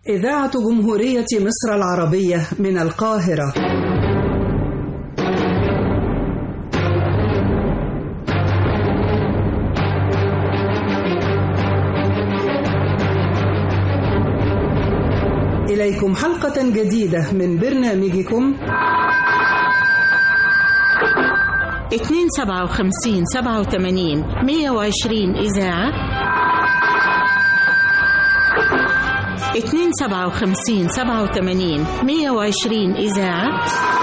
إذاعة جمهورية مصر العربية من القاهرة إليكم حلقة جديدة من برنامجكم 257 87 120 إذاعة 257 87 120 إذاعة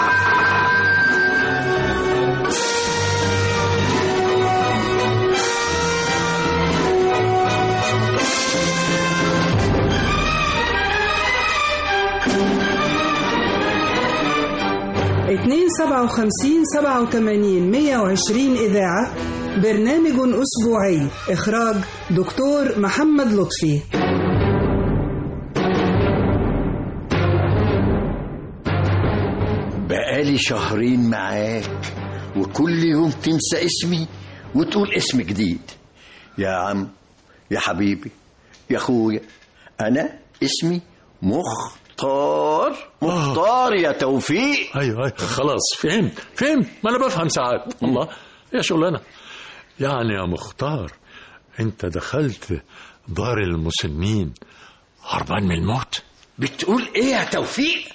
اتنين سبعة وخمسين سبعة وتمانين مية وعشرين إذاعة برنامج أسبوعي إخراج دكتور محمد لطفي بقالي شهرين معاك وكل يوم تنسى اسمي وتقول اسم جديد يا عم يا حبيبي يا اخويا انا اسمي مختار مختار يا توفيق ايوه ايوه خلاص فهمت فهمت ما انا بفهم ساعات الله يا شغلانه يعني يا مختار انت دخلت دار المسنين هربان من الموت بتقول ايه يا توفيق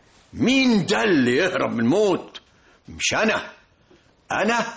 مين ده اللي يهرب من الموت مش انا انا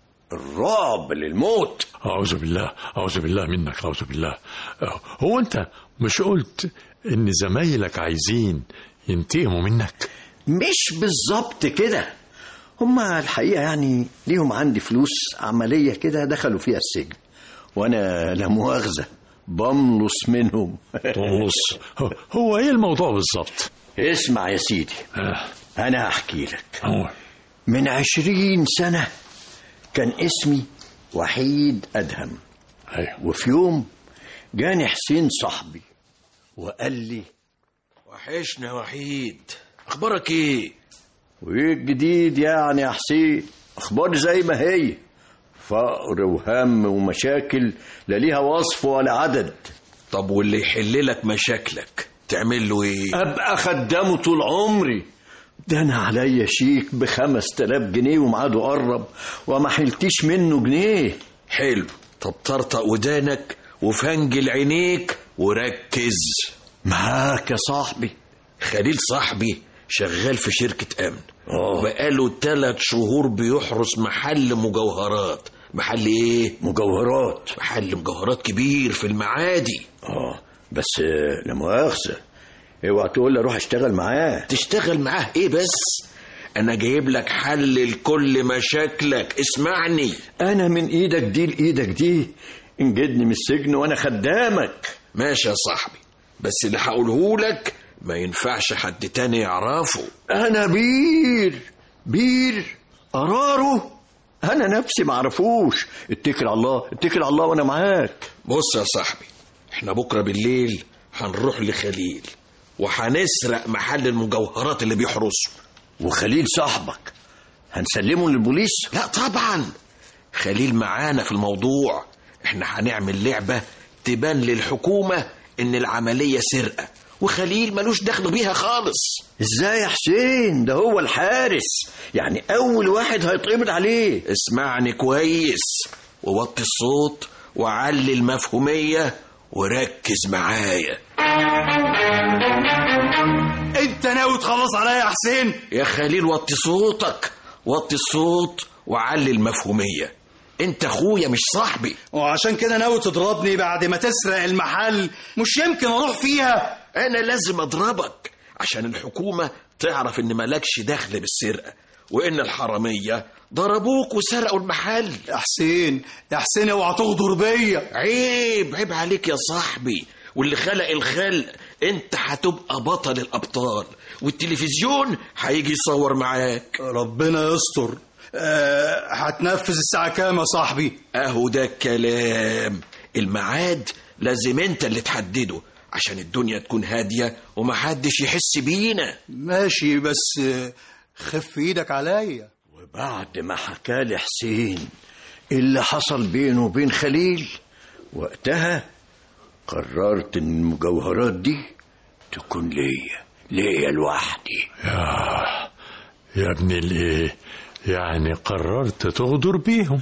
الرعب للموت اعوذ بالله اعوذ بالله منك اعوذ بالله هو انت مش قلت ان زمايلك عايزين ينتقموا منك مش بالظبط كده هما الحقيقة يعني ليهم عندي فلوس عملية كده دخلوا فيها السجن وأنا لا مؤاخذة بملص منهم طلص هو ايه الموضوع بالظبط اسمع يا سيدي آه. أنا هحكي لك هو من عشرين سنة كان اسمي وحيد أدهم ايوه وفي يوم جاني حسين صاحبي وقال لي وحشنا يا وحيد اخبارك ايه وايه الجديد يعني يا حسين اخبار زي ما هي فقر وهم ومشاكل لا ليها وصف ولا عدد طب واللي يحل لك مشاكلك تعمل له ايه ابقى خدامه طول عمري ده انا عليا شيك بخمس تلاف جنيه ومعاده قرب وما حلتش منه جنيه حلو طب طرطق ودانك وفنجل عينيك وركز معاك يا صاحبي خليل صاحبي شغال في شركة أمن آه. بقاله ثلاث شهور بيحرس محل مجوهرات محل ايه؟ مجوهرات محل مجوهرات كبير في المعادي اه بس آه، لا مؤاخذة اوعى تقول لي اروح اشتغل معاه تشتغل معاه ايه بس انا جايب لك حل لكل مشاكلك اسمعني انا من ايدك دي لايدك دي انجدني من السجن وانا خدامك ماشي يا صاحبي بس اللي هقوله لك ما ينفعش حد تاني يعرفه انا بير بير قراره انا نفسي معرفوش اتكل على الله اتكل على الله وانا معاك بص يا صاحبي احنا بكره بالليل هنروح لخليل وهنسرق محل المجوهرات اللي بيحرسه وخليل صاحبك هنسلمه للبوليس لا طبعا خليل معانا في الموضوع احنا هنعمل لعبة تبان للحكومة ان العملية سرقة وخليل ملوش دخل بيها خالص ازاي يا حسين ده هو الحارس يعني اول واحد هيتقبض عليه اسمعني كويس ووطي الصوت وعلي المفهومية وركز معايا انت ناوي تخلص عليا يا حسين يا خليل وطي صوتك وطي الصوت وعلي المفهومية انت اخويا مش صاحبي وعشان كده ناوي تضربني بعد ما تسرق المحل مش يمكن اروح فيها انا لازم اضربك عشان الحكومة تعرف ان مالكش دخل بالسرقة وان الحرامية ضربوك وسرقوا المحل يا حسين يا حسين اوعى تغدر بيا عيب عيب عليك يا صاحبي واللي خلق الخلق انت هتبقى بطل الابطال والتلفزيون هيجي يصور معاك ربنا يستر أه هتنفذ الساعة كام يا صاحبي اهو ده الكلام الميعاد لازم انت اللي تحدده عشان الدنيا تكون هادية ومحدش يحس بينا ماشي بس آه، خف ايدك عليا وبعد ما حكالي حسين اللي حصل بينه وبين خليل وقتها قررت ان المجوهرات دي تكون ليا ليا لوحدي يا يا ابن الايه يعني قررت تغدر بيهم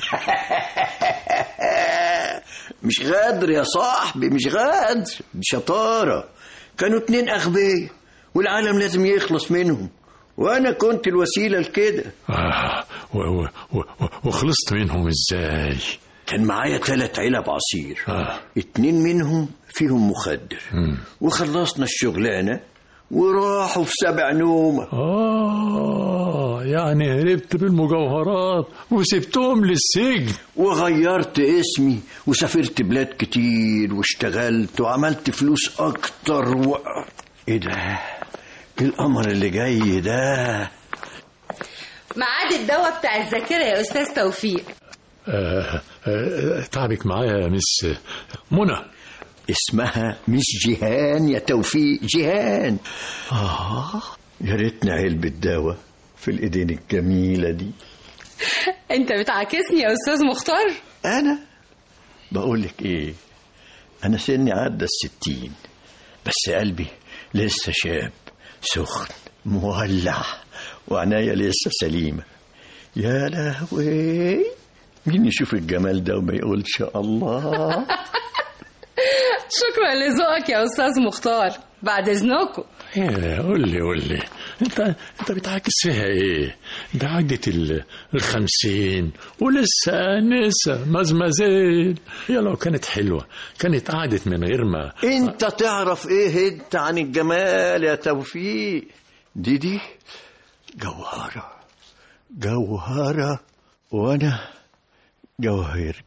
مش غدر يا صاحبي مش غدر دي شطارة كانوا اتنين أغبياء والعالم لازم يخلص منهم وأنا كنت الوسيلة لكده آه و و و وخلصت منهم ازاي كان معايا تلات علب عصير آه. اتنين منهم فيهم مخدر وخلصنا الشغلانة وراحوا في سبع نومة آه يعني هربت بالمجوهرات وسبتهم للسجن وغيرت اسمي وسافرت بلاد كتير واشتغلت وعملت فلوس أكتر و... إيه ده؟ إيه القمر اللي جاي ده؟ ميعاد الدواء بتاع الذاكرة يا أستاذ توفيق آه آه تعبك معايا يا مس منى اسمها مش جيهان يا توفيق جيهان آه يا ريتنا علبة دواء في الإيدين الجميلة دي أنت بتعاكسني يا أستاذ مختار أنا بقول لك إيه أنا سني عدى الستين بس قلبي لسه شاب سخن مولع وعناية لسه سليمة يا لهوي مين يشوف الجمال ده وما يقولش الله شكرا لذوقك يا أستاذ مختار بعد إذنكم ايه قول لي قول لي انت انت بتعاكس فيها ايه ده عدت ال الخمسين ولسه انسه مزمزين هي لو كانت حلوه كانت قعدت من غير ما انت تعرف ايه انت عن الجمال يا توفيق دي دي جوهرة جوهرة وانا جوهرجي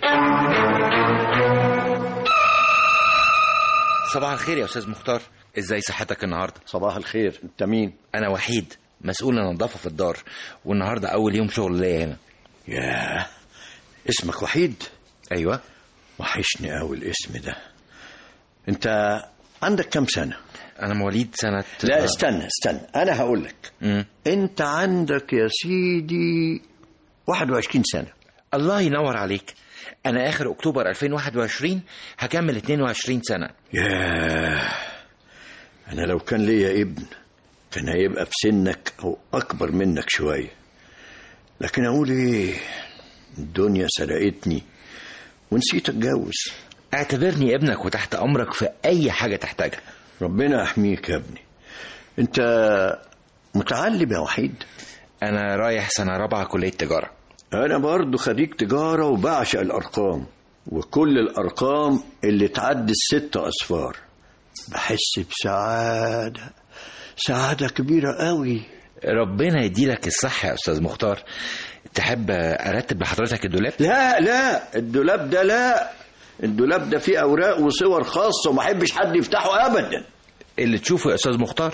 صباح الخير يا استاذ مختار ازاي صحتك النهارده صباح الخير انت مين انا وحيد مسؤول النظافه في الدار والنهارده اول يوم شغل ليا هنا ياه اسمك وحيد ايوه وحشني قوي الاسم ده انت عندك كم سنة انا مواليد سنه لا استنى استنى انا هقول لك مم. انت عندك يا سيدي 21 سنة الله ينور عليك انا اخر اكتوبر 2021 هكمل 22 سنه ياه انا لو كان ليا ابن كان هيبقى في سنك او اكبر منك شويه لكن اقول ايه الدنيا سرقتني ونسيت اتجوز اعتبرني ابنك وتحت امرك في اي حاجه تحتاجها ربنا يحميك يا ابني انت متعلم يا وحيد انا رايح سنه رابعه كليه تجاره انا برضو خريج تجاره وبعشق الارقام وكل الارقام اللي تعدي الست اصفار بحس بسعاده سعاده كبيره قوي ربنا يديلك الصحه يا استاذ مختار تحب ارتب لحضرتك الدولاب لا لا الدولاب ده لا الدولاب ده فيه اوراق وصور خاصه وما احبش حد يفتحه ابدا اللي تشوفه يا استاذ مختار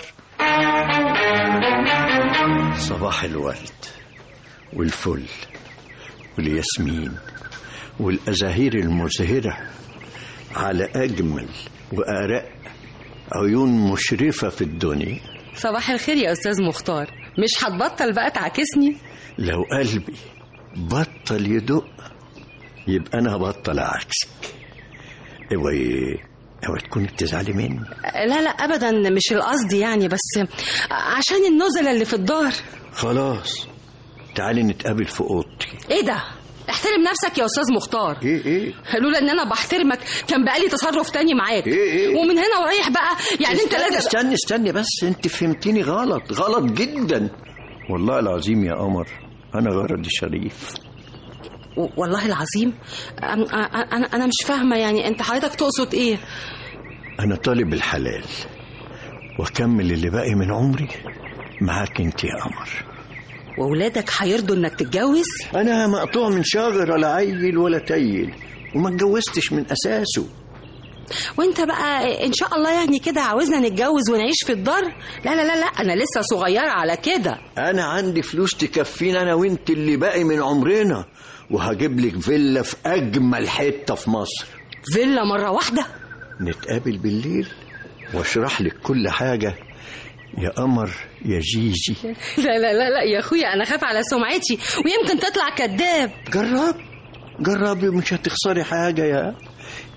صباح الورد والفل والياسمين والازاهير المزهره على اجمل وارق عيون مشرفه في الدنيا صباح الخير يا أستاذ مختار مش هتبطل بقى تعاكسني لو قلبي بطل يدق يبقى انا هبطل عكسك اوعي اوعي تكوني بتزعلي مني لا لا أبدا مش القصد يعني بس عشان النزلة اللي في الدار خلاص تعالي نتقابل في اوضتي إيه ده احترم نفسك يا أستاذ مختار ايه ايه لولا ان انا بحترمك كان بقالي تصرف تاني معاك إيه إيه؟ ومن هنا ورايح بقى يعني انت استني لازم استني استني بس انت فهمتني غلط غلط جدا والله العظيم يا قمر انا غرضي شريف و- والله العظيم أم- أ- انا انا مش فاهمه يعني انت حضرتك تقصد ايه انا طالب الحلال واكمل اللي باقي من عمري معاك انت يا قمر واولادك هيرضوا انك تتجوز انا مقطوع من شجره لا عيل ولا تيل وما اتجوزتش من اساسه وانت بقى ان شاء الله يعني كده عاوزنا نتجوز ونعيش في الدار لا لا لا لا انا لسه صغيره على كده انا عندي فلوس تكفينا انا وانت اللي باقي من عمرنا وهجيب لك فيلا في اجمل حته في مصر فيلا مره واحده نتقابل بالليل واشرح لك كل حاجه يا قمر يا جيجي لا لا لا لا يا اخويا انا خاف على سمعتي ويمكن تطلع كذاب جرب جربي ومش هتخسري حاجه يا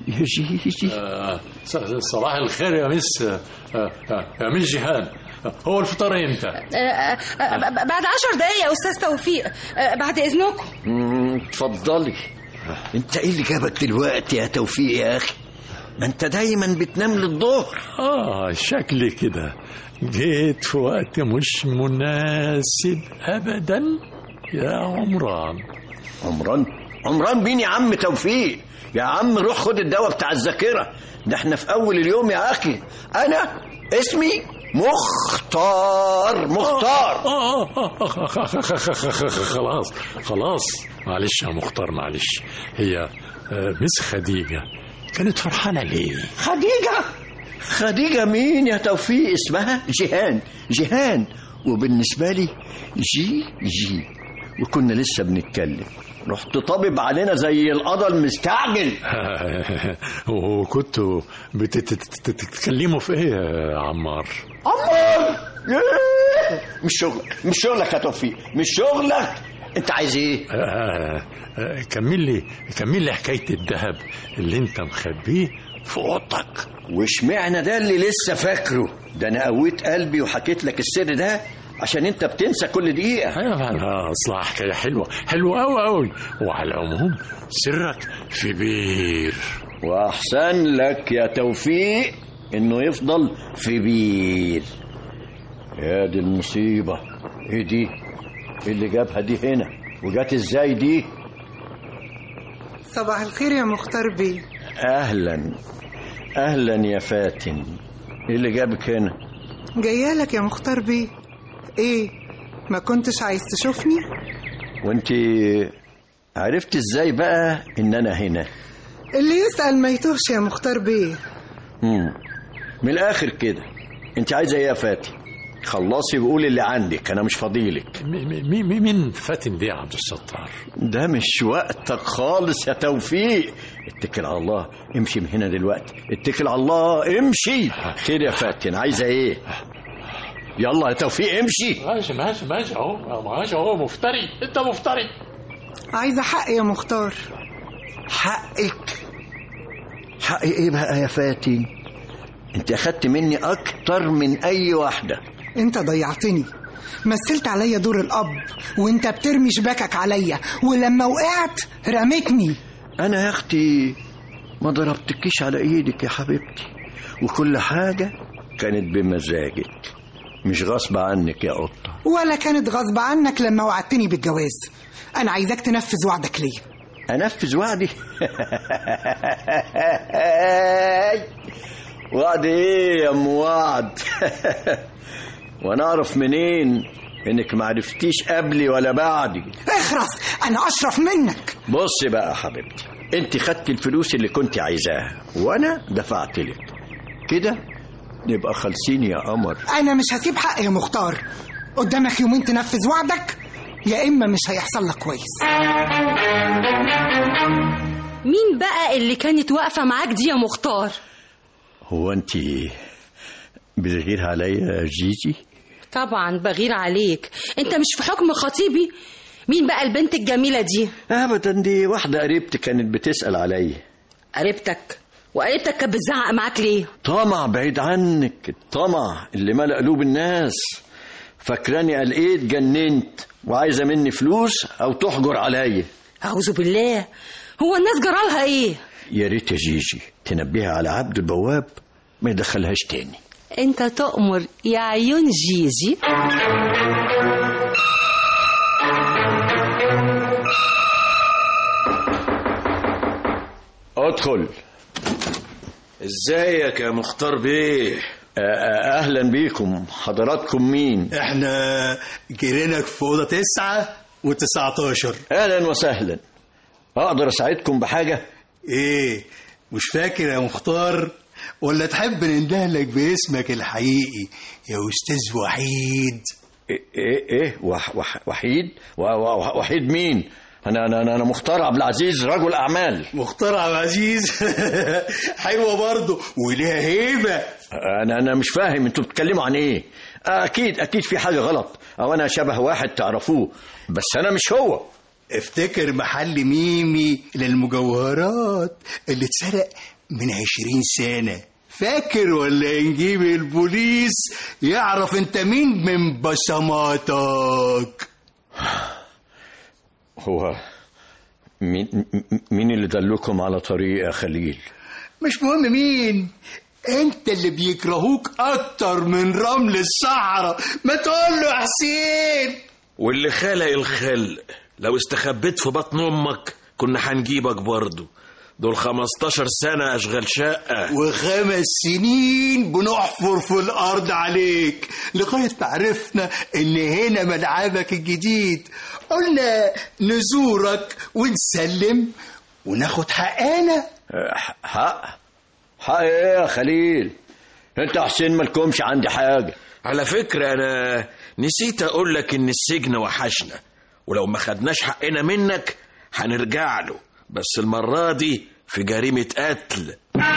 يا جيجي آه، ص- صباح الخير يا مس آه، آه، يا مس جيهان آه، هو الفطار امتى؟ آه، آه، آه، بعد عشر دقايق يا استاذ توفيق آه، بعد اذنكم مم، اتفضلي انت ايه اللي جابك دلوقتي يا توفيق يا اخي ما انت دايما بتنام للظهر اه شكلي كده جيت في وقت مش مناسب ابدا يا عمران عمران عمران مين يا عم توفيق يا عم روح خد الدواء بتاع الذاكرة ده احنا في اول اليوم يا اخي انا اسمي مختار مختار آه، آه، آه، خلاص خلاص معلش يا مختار معلش هي آه، مس خديجة كانت فرحانة ليه؟ خديجة خديجة مين يا توفيق اسمها جيهان جيهان وبالنسبة لي جي جي وكنا لسه بنتكلم رحت طابب علينا زي القضا المستعجل وكنتوا بتتكلموا في ايه يا عمار؟ عمار ياه. مش شغلك مش شغلك يا توفيق مش شغلك انت عايز ايه آه، آه، كمل لي كمل لي حكاية الذهب اللي انت مخبيه في اوضتك واشمعنى ده اللي لسه فاكره ده انا قويت قلبي وحكيت لك السر ده عشان انت بتنسى كل دقيقه ايوه انا اصلا حكايه حلوه حلوه قوي قوي وعلى العموم سرك في بير واحسن لك يا توفيق انه يفضل في بير يا دي المصيبه ايه دي إيه اللي جابها دي هنا وجات ازاي دي صباح الخير يا مختار بيه اهلا اهلا يا فاتن ايه اللي جابك هنا جايالك يا مختار بيه ايه ما كنتش عايز تشوفني وانت عرفت ازاي بقى ان انا هنا اللي يسأل ما يتوهش يا مختار بيه مم. من الاخر كده انت عايزه ايه يا فاتن خلصي وقولي اللي عندك انا مش فاضيلك مين مين فاتن دي يا عبد الستار ده مش وقتك خالص يا توفيق اتكل على الله امشي من هنا دلوقتي اتكل على الله امشي خير يا فاتن عايزه ايه يلا يا توفيق امشي ماشي ماشي ماشي اهو ماشي اهو مفتري انت مفتري عايزة حق يا مختار حقك حق ايه بقى يا فاتن انت اخدت مني اكتر من اي واحده انت ضيعتني مثلت عليا دور الاب وانت بترمي شباكك عليا ولما وقعت رميتني انا يا اختي ما ضربتكيش على ايدك يا حبيبتي وكل حاجه كانت بمزاجك مش غصب عنك يا قطه ولا كانت غصب عنك لما وعدتني بالجواز انا عايزاك تنفذ وعدك ليا انفذ وعدي وعد ايه يا ام وعد وانا اعرف منين انك ما عرفتيش قبلي ولا بعدي اخرس انا اشرف منك بصي بقى يا حبيبتي انت خدتي الفلوس اللي كنت عايزاها وانا دفعت لك كده نبقى خالصين يا قمر انا مش هسيب حق يا مختار قدامك يومين تنفذ وعدك يا اما مش هيحصل لك كويس مين بقى اللي كانت واقفة معاك دي يا مختار هو انت بتغير عليا يا جيجي طبعا بغير عليك انت مش في حكم خطيبي مين بقى البنت الجميلة دي ابدا دي واحده قريبتي كانت بتسال عليا قريبتك وقريبتك كانت بتزعق معاك ليه طمع بعيد عنك الطمع اللي ملأ قلوب الناس فاكراني قال ايه اتجننت وعايزه مني فلوس او تحجر عليا اعوذ بالله هو الناس جرالها ايه يا ريت يا جيجي تنبهها على عبد البواب ما يدخلهاش تاني انت تؤمر يا عيون جيجي ادخل ازيك يا مختار بيه آه، آه، اهلا بيكم حضراتكم مين احنا جيرانك في اوضه تسعة وتسعتاشر اهلا وسهلا اقدر اساعدكم بحاجه ايه مش فاكر يا مختار ولا تحب نندهلك باسمك الحقيقي يا استاذ وحيد ايه ايه, إيه؟ وح وح وحيد و- و- وحيد مين انا انا انا أنا مختار عبد العزيز رجل اعمال مختار عبد العزيز حلوه برضه وليها هيبه انا انا مش فاهم انتوا بتتكلموا عن ايه اكيد اكيد في حاجه غلط او انا شبه واحد تعرفوه بس انا مش هو افتكر محل ميمي للمجوهرات اللي اتسرق من عشرين سنة فاكر ولا نجيب البوليس يعرف انت مين من بصماتك هو مين م- مين اللي دلكم على طريق يا خليل مش مهم مين انت اللي بيكرهوك اكتر من رمل الصحراء ما تقول له يا حسين واللي خلق الخلق لو استخبيت في بطن امك كنا هنجيبك برضه دول 15 سنة أشغال شقة وخمس سنين بنحفر في الارض عليك لغايه ما عرفنا ان هنا ملعبك الجديد قلنا نزورك ونسلم وناخد حقنا أه، حق حق ايه يا خليل انت يا حسين مالكمش عندي حاجه على فكرة أنا نسيت أقول لك إن السجن وحشنا ولو ما خدناش حقنا منك هنرجع له بس المرة دي في جريمة قتل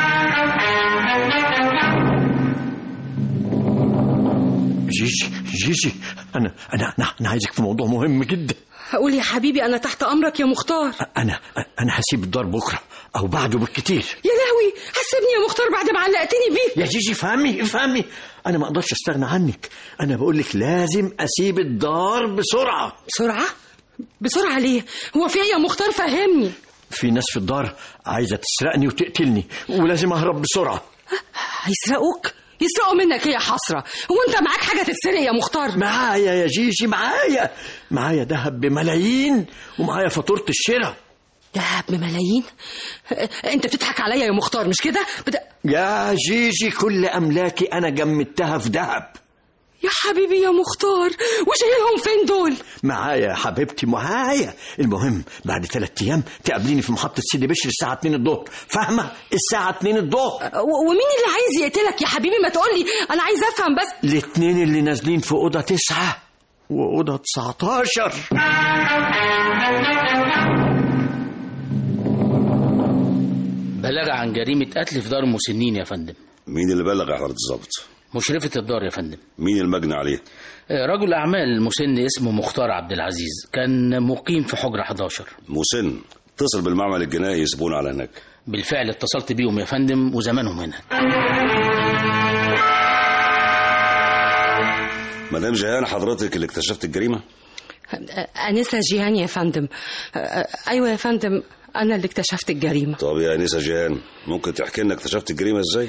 جيجي جيجي انا انا انا, أنا عايزك في موضوع مهم جدا قول يا حبيبي انا تحت امرك يا مختار انا انا هسيب الدار بكره او بعده بالكتير يا لهوي حسبني يا مختار بعد ما علقتني بيه يا جيجي افهمي افهمي انا ما اقدرش استغنى عنك انا بقول لك لازم اسيب الدار بسرعه بسرعه بسرعه ليه هو في إيه يا مختار فهمني في ناس في الدار عايزه تسرقني وتقتلني ولازم اهرب بسرعه هيسرقوك يسرقوا منك ايه يا حسره هو انت معاك حاجه تتسرق يا مختار معايا يا جيجي معايا معايا ذهب بملايين ومعايا فاتوره الشراء دهب بملايين انت بتضحك عليا يا مختار مش كده بت... يا جيجي كل املاكي انا جمدتها في ذهب يا حبيبي يا مختار وشايلهم فين دول معايا يا حبيبتي معايا المهم بعد ثلاثة ايام تقابليني في محطه سيدي بشر الساعه 2 الظهر فاهمه الساعه 2 الظهر و- ومين اللي عايز يقتلك يا حبيبي ما تقولي انا عايز افهم بس الاثنين اللي نازلين في اوضه تسعة واوضه 19 بلاغ عن جريمة قتل في دار المسنين يا فندم مين اللي بلغ يا حضرة الظابط؟ مشرفة الدار يا فندم مين المجني عليه؟ آه، رجل أعمال مسن اسمه مختار عبد العزيز كان مقيم في حجرة 11 مسن اتصل بالمعمل الجنائي يسيبونا على هناك بالفعل اتصلت بيهم يا فندم وزمانهم هنا مدام جيهان حضرتك اللي اكتشفت الجريمة؟ انسه جيهان يا فندم ايوه يا فندم انا اللي اكتشفت الجريمه طب يا أنسة جيهان ممكن تحكي لنا اكتشفت الجريمة ازاي؟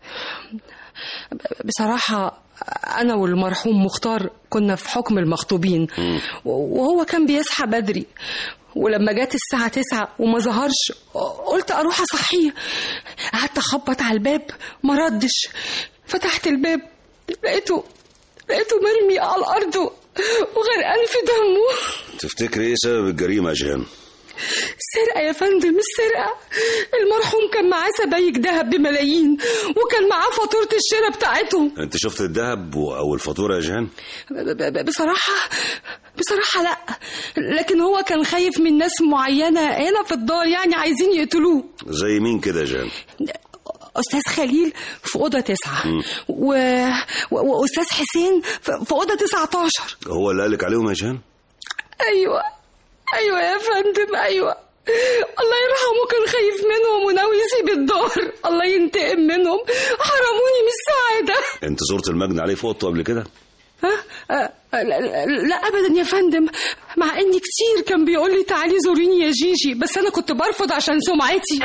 بصراحة أنا والمرحوم مختار كنا في حكم المخطوبين وهو كان بيصحى بدري ولما جت الساعة تسعة وما ظهرش قلت أروح أصحيه قعدت أخبط على الباب ما ردش فتحت الباب لقيته لقيته مرمي على الأرض وغرقان في دمه تفتكري ايه سبب الجريمة يا جيهان؟ سرقة يا فندم السرقة المرحوم كان معاه سبايك دهب بملايين وكان معاه فاتورة الشراء بتاعتهم انت شفت الذهب و- او الفاتورة يا جيهان؟ ب- ب- بصراحة بصراحة لا لكن هو كان خايف من ناس معينة هنا في الدار يعني عايزين يقتلوه زي مين كده يا جيهان؟ أستاذ خليل في أوضة تسعة و... و... وأستاذ حسين في في أوضة تسعة عشر هو اللي قالك عليهم يا جيهان؟ أيوة أيوة يا فندم أيوة الله يرحمه كان خايف منهم وناوي يسيب الدار الله ينتقم منهم حرموني من السعادة انت زرت المجني عليه في اوضته قبل كده؟ ها؟ أه، لا, لا, لا ابدا يا فندم مع اني كتير كان بيقول لي تعالي زوريني يا جيجي بس انا كنت برفض عشان سمعتي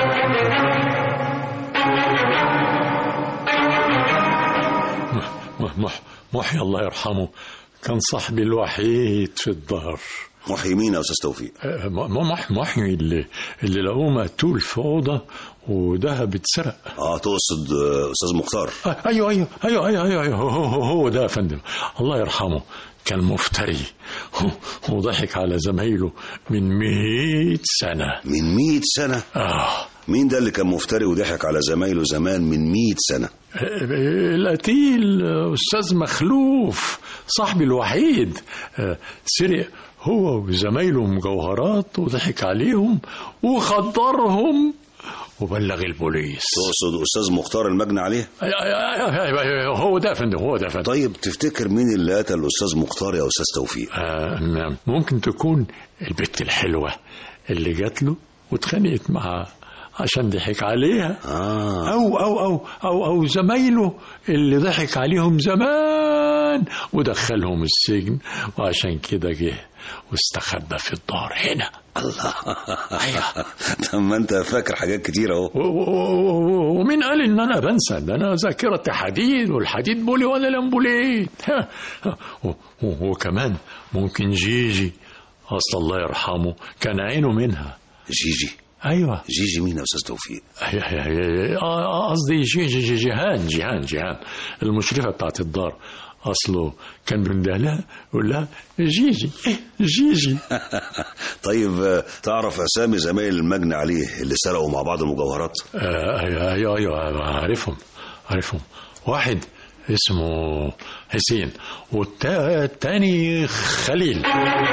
مح- مح- محي الله يرحمه كان صاحبي الوحيد في الدار محي مين يا استاذ توفيق؟ آه، م- مح محي اللي اللي لقوه مقتول في اوضه وذهب اتسرق اه تقصد آه، استاذ مختار آه، ايوه ايوه ايوه ايوه ايوه, أيوه هو, هو, هو ده يا فندم الله يرحمه كان مفتري وضحك على زمايله من مئة سنة من 100 سنة آه مين ده اللي كان مفتري وضحك على زمايله زمان من 100 سنة القتيل أستاذ مخلوف صاحبي الوحيد آه، سرق هو وزمايله مجوهرات وضحك عليهم وخدرهم وبلغ البوليس تقصد استاذ مختار المجني عليه أي- أي- أي- أي- هو ده يا فندم هو ده يا فندم طيب تفتكر مين اللي قتل الاستاذ مختار يا استاذ توفيق آه نعم. ممكن تكون البت الحلوة اللي جات له واتخانقت مع عشان ضحك عليها آه. أو أو أو أو أو زمايله اللي ضحك عليهم زمان ودخلهم السجن وعشان كده جه واستخبى في الدار هنا الله طب ما انت فاكر حاجات كتير اهو و- و- و- ومين قال ان انا بنسى ده انا ذاكرتي حديد والحديد بولي وانا لمبوليت و- و- وكمان ممكن جيجي اصل الله يرحمه كان عينه منها جيجي ايوه جيجي مين يا استاذ توفيق هي هي هي آه، آه، قصدي جي جي جي جيهان جيهان جيهان المشرفة بتاعت الدار أصله كان بينده لها يقول لها جيجي إيه جيجي طيب آه، تعرف اسامي زمايل المجني عليه اللي سرقوا مع بعض المجوهرات آه، أيوه أيوه أيوه عارفهم عارفهم واحد اسمه حسين والتاني خليل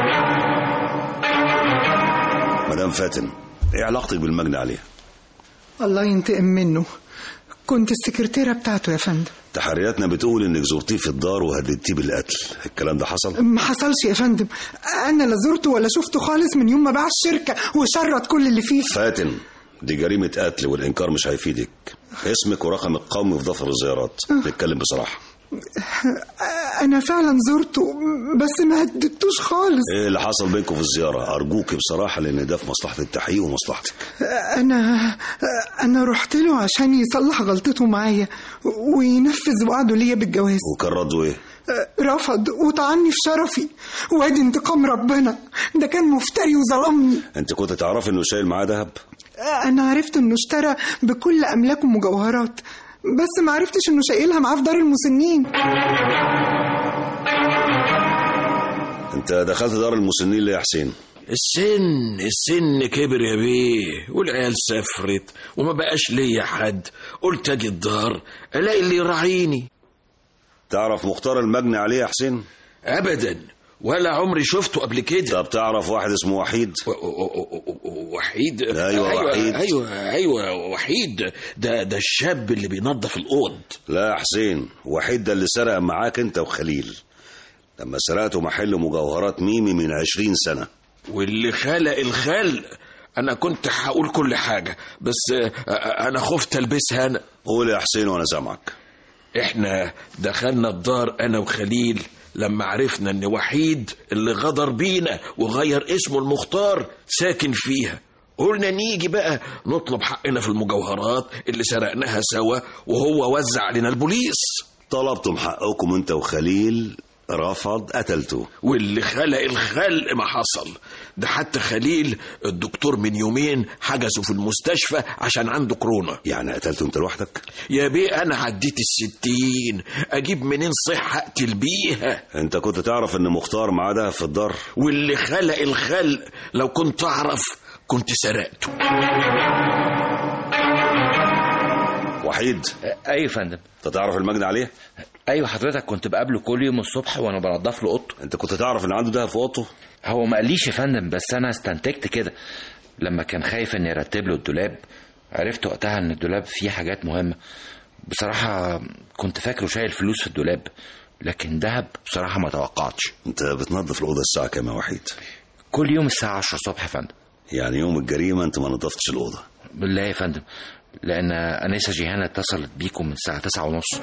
مدام فاتن ايه علاقتك بالمجني عليه الله ينتقم منه كنت السكرتيرة بتاعته يا فندم تحرياتنا بتقول انك زرتيه في الدار وهددتيه بالقتل الكلام ده حصل ما حصلش يا فندم أنا لا زرته ولا شفته خالص من يوم ما باع الشركة وشرط كل اللي فيه فاتن دي جريمة قتل والإنكار مش هيفيدك اسمك ورقمك قومي في دفتر الزيارات نتكلم بصراحة أنا فعلا زرته بس ما هددتوش خالص ايه اللي حصل بينكم في الزيارة أرجوك بصراحة لأن ده في مصلحة التحقيق ومصلحتك أنا أنا رحت له عشان يصلح غلطته معايا وينفذ وعده ليا بالجواز وكان رده ايه رفض وطعني في شرفي وادي انتقام ربنا ده كان مفتري وظلمني انت كنت تعرفي انه شايل معاه دهب أنا عرفت إنه اشترى بكل أملاكه مجوهرات بس ما عرفتش إنه شايلها معاه في دار المسنين انت دخلت دار المسنين ليه يا حسين السن السن كبر يا بيه والعيال سافرت وما بقاش ليا حد قلت اجي الدار الاقي اللي يراعيني تعرف مختار المجني عليه يا حسين ابدا ولا عمري شفته قبل كده طب تعرف واحد اسمه وحيد وحيد أيوة، ايوه وحيد. ايوه ايوه وحيد ده ده الشاب اللي بينظف الاوض لا يا حسين وحيد ده اللي سرق معاك انت وخليل لما سرقته محل مجوهرات ميمي من عشرين سنة واللي خلق الخلق انا كنت هقول كل حاجه بس آه، آه، انا خفت البسها انا قول يا حسين وانا سامعك احنا دخلنا الدار انا وخليل لما عرفنا ان وحيد اللي غدر بينا وغير اسمه المختار ساكن فيها قلنا نيجي بقى نطلب حقنا في المجوهرات اللي سرقناها سوا وهو وزع علينا البوليس طلبتم حقكم انت وخليل رفض قتلته واللي خلق الخلق ما حصل ده حتى خليل الدكتور من يومين حجزه في المستشفى عشان عنده كورونا يعني قتلته انت لوحدك يا بيه انا عديت الستين اجيب منين صحة اقتل بيها انت كنت تعرف ان مختار معاه دهب في الدار واللي خلق الخلق لو كنت اعرف كنت سرقته وحيد ايوه يا فندم انت تعرف المجني عليه ايوه حضرتك كنت بقابله كل يوم الصبح وانا بنضف له اوضته انت كنت تعرف ان عنده دهب في اوضته هو ما قاليش يا فندم بس انا استنتجت كده لما كان خايف ان يرتب له الدولاب عرفت وقتها ان الدولاب فيه حاجات مهمه بصراحه كنت فاكره شايل فلوس في الدولاب لكن دهب بصراحه ما توقعتش انت بتنظف الاوضه الساعه كام يا وحيد كل يوم الساعه 10 الصبح يا فندم يعني يوم الجريمه انت ما نظفتش الاوضه بالله يا فندم لان انسه جيهان اتصلت بيكم من الساعه 9 ونص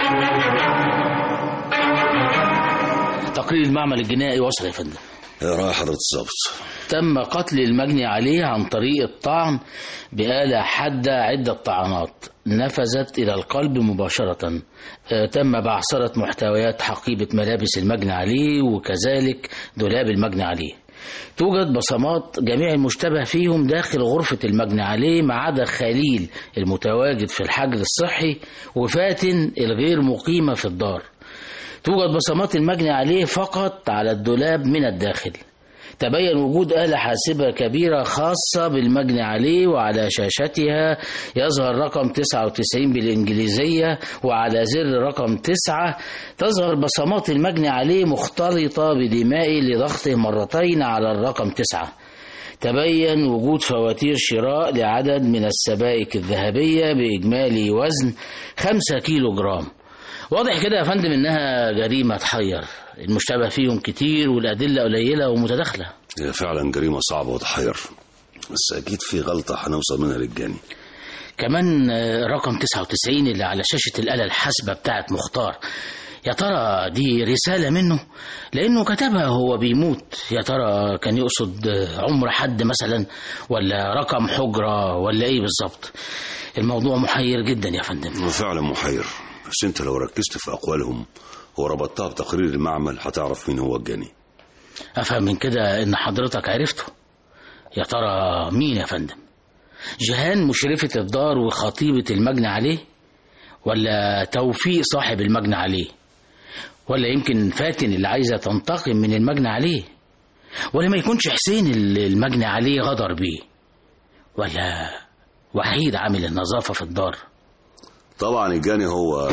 تقرير المعمل الجنائي وصل يا فندم يا رايح حضره الظابط تم قتل المجني عليه عن طريق الطعن بآلة حادة عدة طعنات نفذت إلى القلب مباشرة آه، تم بعثرة محتويات حقيبة ملابس المجني عليه وكذلك دولاب المجني عليه توجد بصمات جميع المشتبه فيهم داخل غرفة المجني عليه ما عدا خليل المتواجد في الحجر الصحي وفاتن الغير مقيمة في الدار توجد بصمات المجني عليه فقط على الدولاب من الداخل تبين وجود آلة حاسبة كبيرة خاصة بالمجني عليه وعلى شاشتها يظهر رقم 99 بالإنجليزية وعلى زر رقم 9 تظهر بصمات المجني عليه مختلطة بدمائه لضغطه مرتين على الرقم 9 تبين وجود فواتير شراء لعدد من السبائك الذهبية بإجمالي وزن 5 كيلو جرام واضح كده يا فندم إنها جريمة تحير المشتبه فيهم كتير والأدلة قليلة ومتداخلة هي فعلا جريمه صعبه وتحير بس اكيد في غلطه هنوصل منها للجاني كمان آه، رقم 99 اللي على شاشة الآلة الحاسبة بتاعت مختار يا ترى دي رسالة منه لأنه كتبها هو بيموت يا ترى كان يقصد آه، عمر حد مثلا ولا رقم حجرة ولا إيه بالظبط الموضوع محير جدا يا فندم فعلا محير بس انت لو ركزت في اقوالهم وربطتها بتقرير المعمل هتعرف مين هو الجاني أفهم من كده إن حضرتك عرفته يا ترى مين يا فندم جيهان مشرفة الدار وخطيبة المجني عليه ولا توفيق صاحب المجني عليه ولا يمكن فاتن اللي عايزة تنتقم من المجني عليه ولا ما يكونش حسين اللي المجني عليه غدر بيه ولا وحيد عامل النظافة في الدار طبعا الجاني هو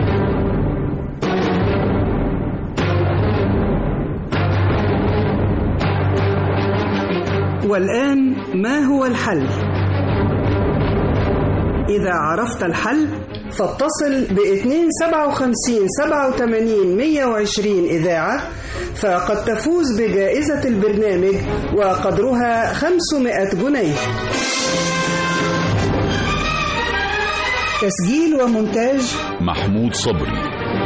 والآن ما هو الحل؟ إذا عرفت الحل فاتصل ب 257 87 120 إذاعة فقد تفوز بجائزة البرنامج وقدرها 500 جنيه تسجيل ومونتاج محمود صبري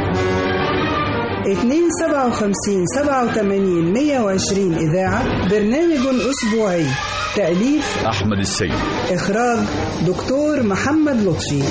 257 87 120 إذاعة برنامج أسبوعي تأليف أحمد السيد إخراج دكتور محمد لطفي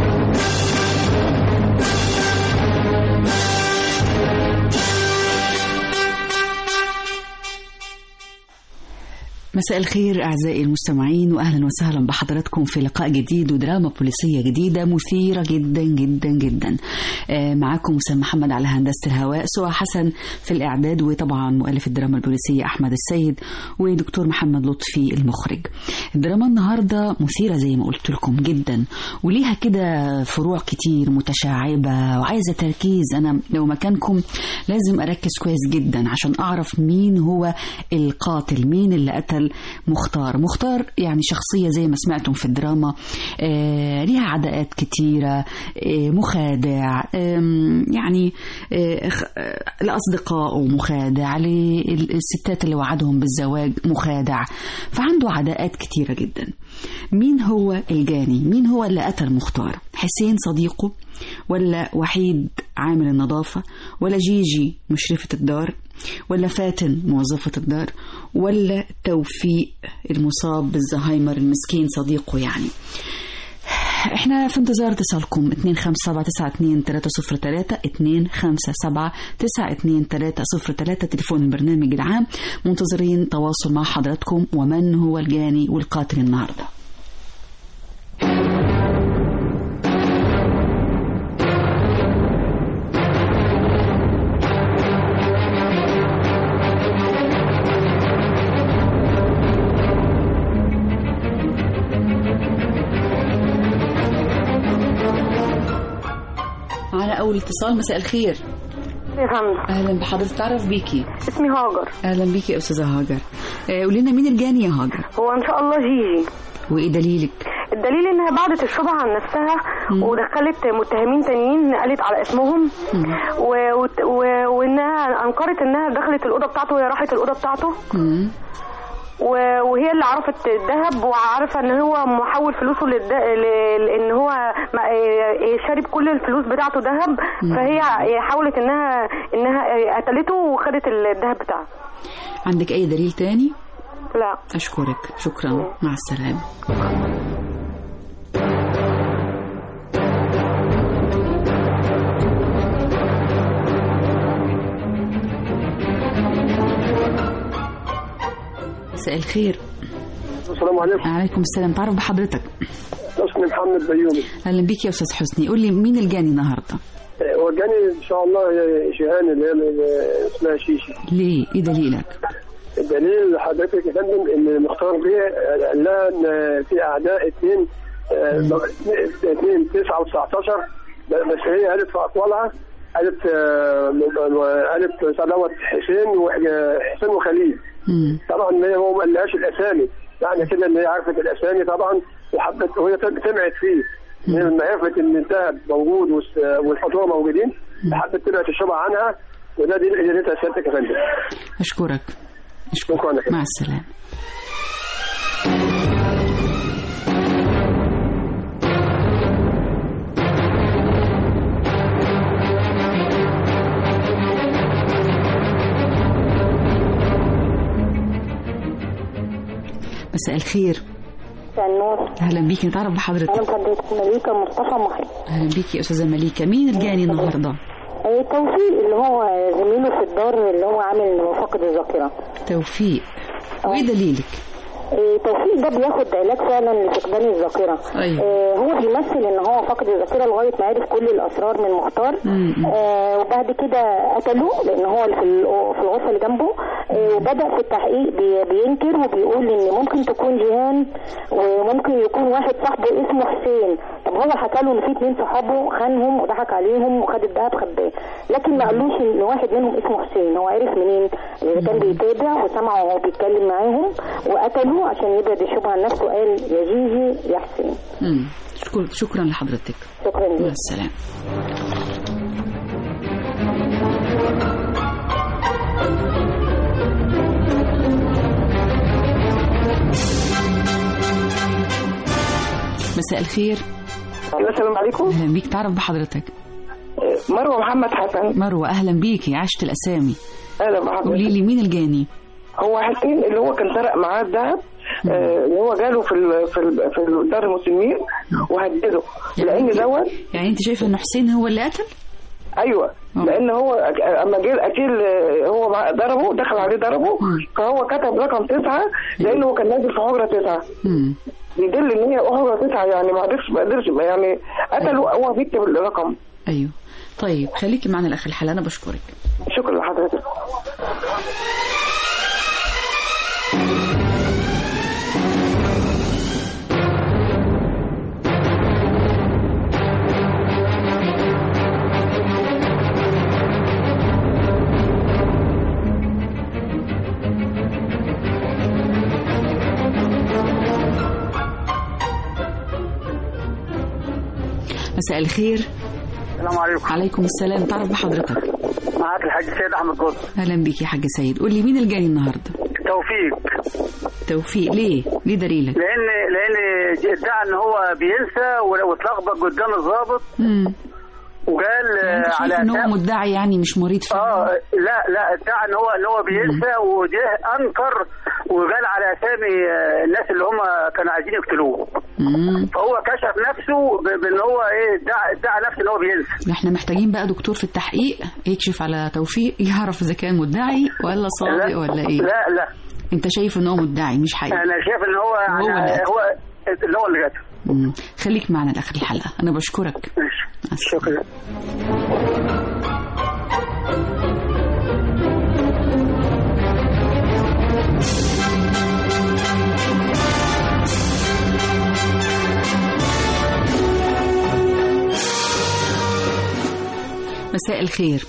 مساء الخير أعزائي المستمعين وأهلا وسهلا بحضراتكم في لقاء جديد ودراما بوليسية جديدة مثيرة جدا جدا جدا آه، معاكم وسام محمد على هندسة الهواء سوى حسن في الإعداد وطبعا مؤلف الدراما البوليسية أحمد السيد ودكتور محمد لطفي المخرج الدراما النهاردة مثيرة زي ما قلت لكم جدا وليها كده فروع كتير متشعبة وعايزة تركيز أنا لو مكانكم لازم أركز كويس جدا عشان أعرف مين هو القاتل مين اللي قتل مختار مختار يعني شخصية زي ما سمعتم في الدراما آه ليها عداءات كتيرة آه مخادع آم، يعني آه خ- آه، لأصدقائه مخادع للستات اللي وعدهم بالزواج مخادع فعنده عداءات كتيرة جدا مين هو الجاني مين هو اللي قتل مختار حسين صديقه ولا وحيد عامل النظافة ولا جيجي مشرفة الدار ولا فاتن موظفة الدار ولا توفيق المصاب بالزهايمر المسكين صديقه يعني احنا في انتظار اتصالكم 2579223 2579223 تليفون البرنامج العام منتظرين تواصل مع حضراتكم ومن هو الجاني والقاتل النهارده معنا اول اتصال مساء الخير يا فندم اهلا بحضرتك تعرف بيكي اسمي هاجر اهلا بيكي يا استاذه هاجر آه، قولي لنا مين الجاني يا هاجر هو ان شاء الله جيجي وايه دليلك الدليل انها بعدت الشبهه عن نفسها ودخلت متهمين تانيين قالت على اسمهم و... وت- و... وانها انكرت انها دخلت الاوضه بتاعته وهي راحت الاوضه بتاعته مم. و... وهي اللي عرفت الذهب وعارفه ان هو محول فلوسه للد... ل... لان هو ما- إيه، شارب كل الفلوس بتاعته ذهب فهي حاولت انها انها قتلته وخدت الذهب بتاعه عندك اي دليل تاني لا اشكرك شكرا مع السلامه مساء الخير السلام عليكم عليكم السلام تعرف بحضرتك اسمي محمد بيومي اهلا بيك يا استاذ حسني قول لي مين الجاني النهارده وجاني ان شاء الله هي شيهان اللي هي اللي اسمها شيشي ليه ايه دليلك الدليل حضرتك يا فندم ان مختار بيه قال لها ان في اعداء اثنين آه، اثنين 9 و19 بس هي قالت في اقوالها قالت آه، قالت سلامة حسين وحسين وخليل طبعا هي هو ما قالهاش الاسامي يعني كده ان هي عرفت الاسامي طبعا وحبت وهي سمعت فيه لما عرفت ان الذهب موجود والس- والحضور موجودين حبت تبعد الشبهه عنها وده دي ادارتها سيادتك يا فندم اشكرك شكرا مع السلامه مساء الخير مساء النور اهلا بيكي نتعرف انا بحضرتك بحضرتك مليكه مصطفى محي اهلا بيكي يا استاذه مليكه مين الجاني النهارده آه، توفيق اللي هو زميله في الدار اللي هو عامل فقد الذاكره توفيق وايه دليلك آه، توفيق ده بياخد علاج فعلا لفقدان الذاكره أيوة. آه، هو بيمثل ان هو فقد الذاكره لغايه ما عرف كل الاسرار من مختار آه، وبعد كده قتلوه لان هو في ال- في الغرفه اللي جنبه آه، وبدا في التحقيق بي- بينكر وبيقول ان ممكن تكون جيهان وممكن يكون واحد صاحبه اسمه حسين طب هو حكى له ان في اتنين صحابه خانهم وضحك عليهم وخد الدهب خباه لكن ما قالوش ان واحد منهم اسمه حسين هو عرف منين؟ لان كان بيتابع وسمعه وهو بيتكلم معاهم وقتلوه عشان يبعد الشبهه عن نفسه قال يا جيجي يا حسين مم. شكرا شكرا لحضرتك شكرا مع لك السلامه مساء الخير السلام عليكم اهلا بيك تعرف بحضرتك مروه محمد حسن مروه اهلا بيكي عشت الاسامي اهلا بحضرتك قولي لي مين الجاني هو حسين اللي هو كان سرق معاه الذهب آه، اللي هو جاله في ال في ال في ال- دار المسلمين وهدده لان دوت يعني انت شايفه ان حسين هو اللي قتل ايوه لان هو أك- اما جه القتيل آه، هو مع- ضربه دخل عليه ضربه فهو كتب رقم تسعه لان هو كان نازل في حجره تسعه بيدل ان هي حجره تسعه يعني ما قدرش ما قدرش يعني قتله هو بيكتب الرقم ايوه طيب خليكي معنا لاخر الحلقه انا بشكرك شكرا لحضرتك مساء الخير السلام عليكم عليكم السلام تعرف بحضرتك معاك الحاج سيد احمد جوز اهلا بيك يا حاج سيد قول لي مين الجاني النهارده توفيق توفيق ليه ليه دليلك لان لان ادعى ان هو بينسى و- واتلخبط قدام الضابط امم وقال انت آه، شايف على ان هو أساس- مدعي يعني مش مريض فعلا اه لا لا ادعى ان هو ان هو بينسى وجه انكر وقال على اسامي آه، الناس اللي هم كانوا عايزين يقتلوه فهو كشف نفسه ب- بان هو ايه ادعى ادعى نفسه ان هو بينسى احنا محتاجين بقى دكتور في التحقيق يكشف على توفيق يعرف اذا كان مدعي ولا صادق لا، ولا ايه لا لا انت شايف ان هو مدعي مش حقيقي انا شايف ان هو هو اللي يعني قتل. هو اللي هو اللي قتل مم. خليك معنا لاخر الحلقه انا بشكرك شكرا مساء الخير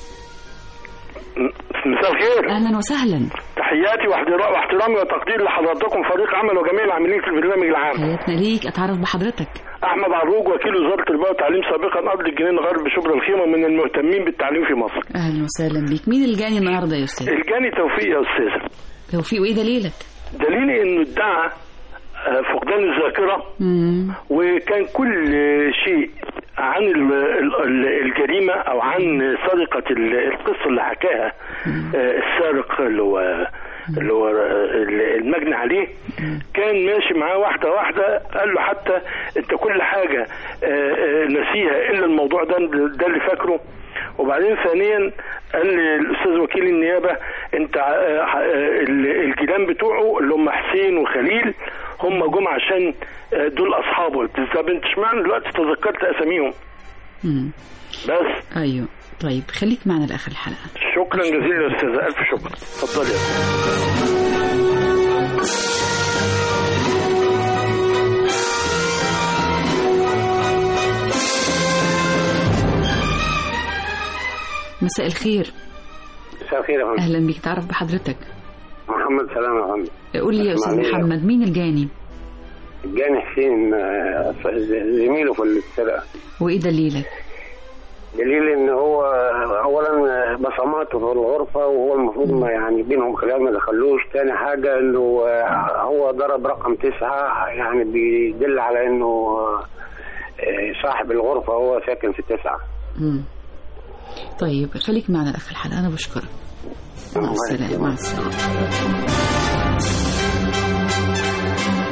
مساء الخير اهلا وسهلا تحياتي واحترا- واحترامي وتقديري لحضراتكم فريق عمل وجميع العاملين في البرنامج العام حياتنا ليك اتعرف بحضرتك احمد عروج وكيل وزاره التربيه والتعليم سابقا قبل الجنين غرب شبرا الخيمه من المهتمين بالتعليم في مصر اهلا وسهلا بيك مين الجاني النهارده يا استاذ الجاني توفيق يا استاذه توفيق وايه دليلك دليلي انه ادعى آه، فقدان الذاكره مم. وكان كل شيء عن ال- ال- ال- الجريمه او عن سرقه ال- القصه اللي حكاها آه، السارق اللي هو اللي هو ال- المجني عليه كان ماشي معاه واحده واحده قال له حتى انت كل حاجه آه، آه، نسيها الا الموضوع ده ده اللي فاكره وبعدين ثانيا قال لي الاستاذ وكيل النيابه انت آه، آه، ال- الجيران بتوعه اللي هم حسين وخليل هم جم عشان آه، دول اصحابه طب انت اشمعنى دلوقتي تذكرت اساميهم مم. بس ايوه طيب خليك معنا لاخر الحلقه شكرا جزيلا يا استاذه الف شكر اتفضلي يا أستاذة. مساء الخير مساء الخير يا فندم اهلا بيك تعرف بحضرتك محمد سلام يا فندم قول لي يا استاذ معلش. محمد مين الجاني جاني حسين آه، ف- ز- زميله في السرقه وايه دليلك دليل ان هو اولا بصماته في الغرفه وهو المفروض ما يعني بينهم خلاف ما دخلوش تاني حاجه انه آه، هو ضرب رقم تسعه يعني بيدل على انه آه، صاحب الغرفه هو ساكن في تسعه مم. طيب خليك معنا لاخر الحلقه انا بشكرك مع السلامه مع السلامه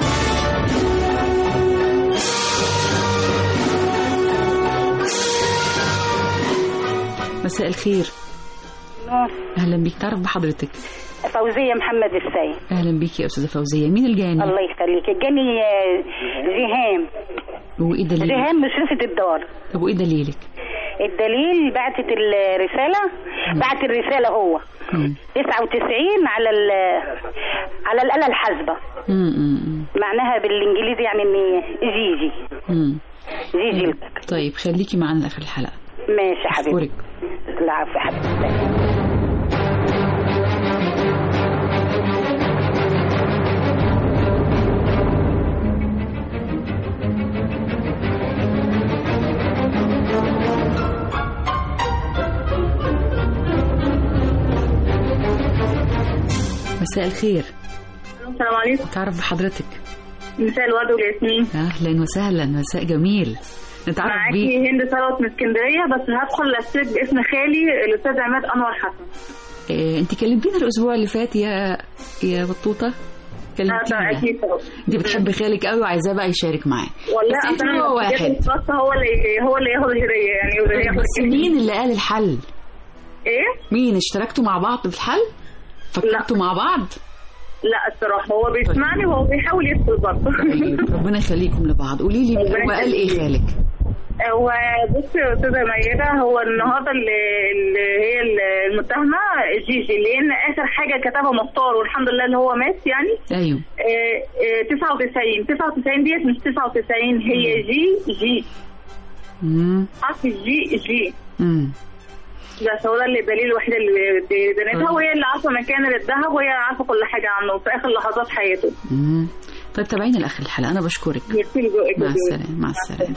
مساء الخير اهلا بيك تعرف بحضرتك فوزية محمد السيد اهلا بيك يا استاذه فوزيه مين الجاني الله يخليك الجاني آه، جيهان وايه دليلك جيهان مشرفة الدار طب وايه دليلك الدليل بعتت الرسالة بعت الرسالة هو 99 على ال على الآلة الحاسبة امم معناها بالإنجليزي يعني إن جيجي امم جيجي طيب خليكي معانا لاخر الحلقه ماشي يا حبيبي أشكرك. العفو يا حبيبي مساء الخير السلام عليكم تعرف بحضرتك مساء الورد والياسمين اهلا وسهلا مساء جميل نتعرف بيه معاكي هند ثروت من اسكندريه بس هدخل اشترك باسم خالي الاستاذ عماد انور حسن إيه انت كلمتينا الاسبوع اللي فات يا يا بطوطه اه كلمتينا اكيد طبعا انت بتحب خالك قوي وعايزاه بقى يشارك معاه والله بس اصلا انت هو الحاجات واحد الخاصة هو اللي هو اللي ياخد الهديه يعني واللي ياخد بس مين اللي قال الحل ايه مين اشتركتوا مع بعض في الحل فكرتوا مع بعض لا الصراحه هو بيسمعني وهو بيحاول يدخل برضه ربنا يخليكم لبعض قولي لي ربنا هو قال ايه يخليك. خالك هو بصي يا استاذه ميادة هو النهارده اللي, اللي هي المتهمه جيجي لان اخر حاجه كتبها مختار والحمد لله اللي هو مات يعني ايوه آه، آه، 99 99 ديت مش 99 هي جي جي امم حرف الجي جي امم بس هو ده اللي الدليل الوحيد اللي بنتها وهي اللي عارفه مكان الذهب وهي عارفه كل حاجه عنه في اخر لحظات حياته امم طيب تابعينا لاخر الحلقه انا بشكرك ميرسي لذوقك مع وذوقك. السلامه مع السلامه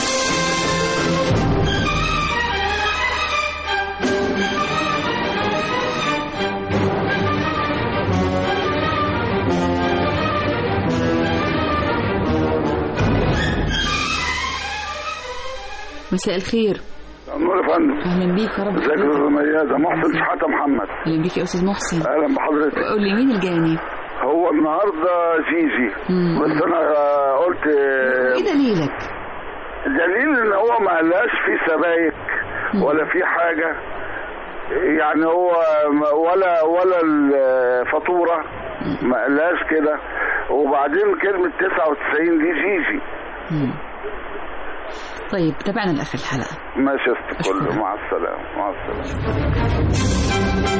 مساء الخير نور يا فندم اهلا بيك يا رب ازيك يا استاذ ميادة محسن شحاتة محمد اهلا بيك يا استاذ محسن اهلا بحضرتك قول لي مين الجاني هو النهارده جيجي مم. بس انا آه، قلت آه، ايه دليلك دليل ان هو ما قالهاش في سبايك ولا في حاجه يعني هو ما- ولا ولا الفاتوره ما قالهاش كده وبعدين كلمه 99 دي جيجي مم. طيب تابعنا لاخر الحلقه ماشي يا ست كله مع السلامه مع السلامه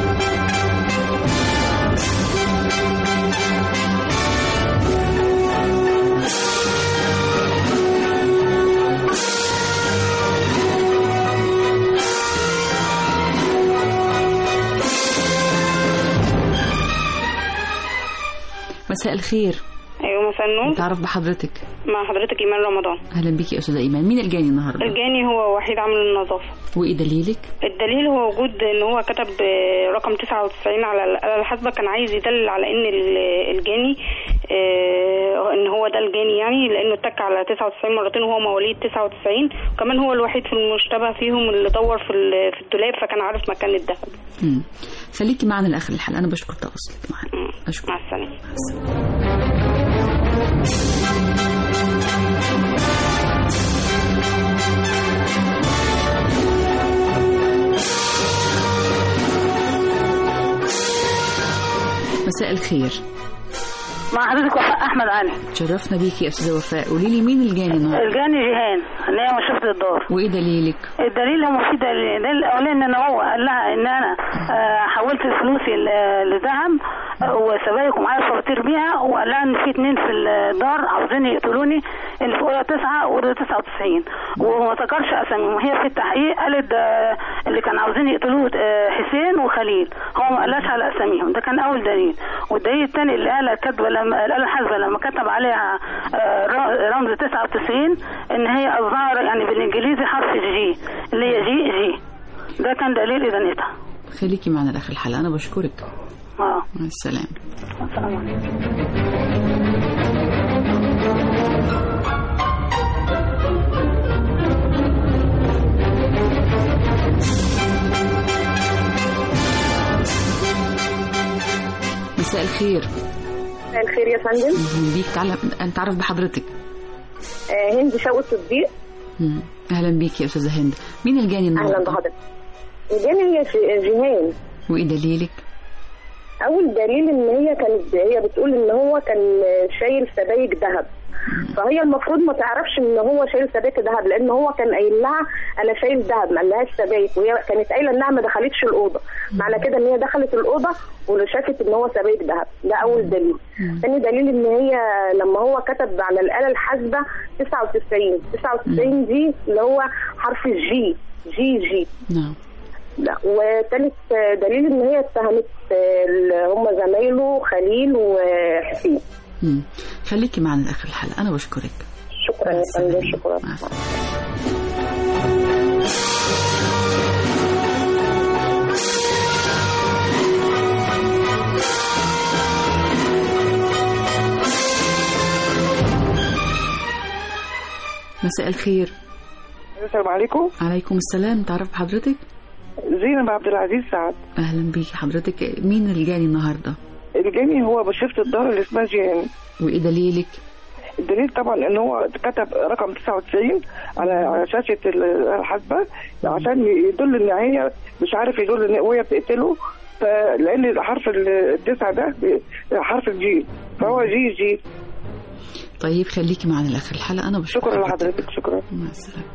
مساء الخير ايوه مساء النور نتعرف بحضرتك مع حضرتك ايمان رمضان اهلا بيكي يا استاذه ايمان مين الجاني النهارده الجاني هو وحيد عامل النظافه وايه دليلك الدليل هو وجود ان هو كتب آه، رقم 99 على الآلة الحاسبة كان عايز يدلل على ان ال- الجاني آه، ان هو ده الجاني يعني لانه اتك على 99 مرتين وهو مواليد 99 وكمان هو الوحيد في المشتبه فيهم اللي دور في ال- في الدولاب فكان عارف مكان الذهب مم. خليكي معنا لاخر الحلقه انا بشكر تواصلك معنا اشكرك مع السلامه مساء الخير مع حضرتك وفاء احمد علي شرفنا بيكي يا استاذه وفاء قولي لي مين الجاني النهارده الجاني جيهان اللي هي مشرفة الدار وايه دليلك الدليل هو في دليل الدليل الاولاني ان هو قال لها ان انا آه، حولت فلوسي ل- لذهب آه، وسبايك ومعايا فواتير بيها وقال لها ان في اتنين في الدار عاوزين يقتلوني اللي في اولى تسعه واولى 99 وما ذكرش اساميهم وهي في التحقيق قالت ده اللي كان عاوزين يقتلوه آه، حسين وخليل هو ما قالش على اساميهم ده كان اول دليل والدليل الثاني اللي قالها كاتبه لما الاله الحاسبه لما كتب عليها آه، ر- رمز 99 ان هي الظاهره يعني بالانجليزي حرف جي اللي هي جي جي ده كان دليل ادانتها خليكي معنا لاخر الحلقه انا بشكرك اه مع السلامه السلام عليكم مساء الخير مساء الخير يا فندم اهلا بيك تعالى نتعرف بحضرتك آه، هند شوقي الصديق مم. اهلا بيك يا استاذه هند مين الجاني النهارده اهلا بحضرتك الجاني هي ج- جيهان وايه دليلك اول دليل ان هي كانت هي بتقول ان هو كان شايل سبايك ذهب فهي المفروض ما تعرفش ان هو شايل سبايك ذهب لان هو كان قايل لها انا شايل ذهب ما قالهاش سبايك وهي كانت قايله انها ما دخلتش الاوضه معنى كده ان هي دخلت الاوضه وشافت ان هو سبايك ذهب ده اول دليل ثاني دليل ان هي لما هو كتب على الاله الحاسبه 99 99 دي اللي هو حرف الجي جي جي نعم لا وثالث دليل ان هي اتهمت اللي هم زمايله خليل وحسين مم. خليكي معنا لاخر الحلقه انا بشكرك شكرا يا فندم شكرا مساء الخير السلام عليكم عليكم السلام تعرف بحضرتك زينب عبد العزيز سعد اهلا بيكي حضرتك مين اللي جاني النهارده الجاني هو بشرة الدار اللي اسمها جيهان وايه دليلك الدليل طبعا ان هو كتب رقم 99 على على شاشه الحاسبه عشان يدل ان هي مش عارف يدل ان وهي بتقتله فلان حرف التسعه ده حرف الجي فهو جي جي طيب خليكي معنا لاخر الحلقه انا بشكرك شكرا لحضرتك شكرا مع السلامه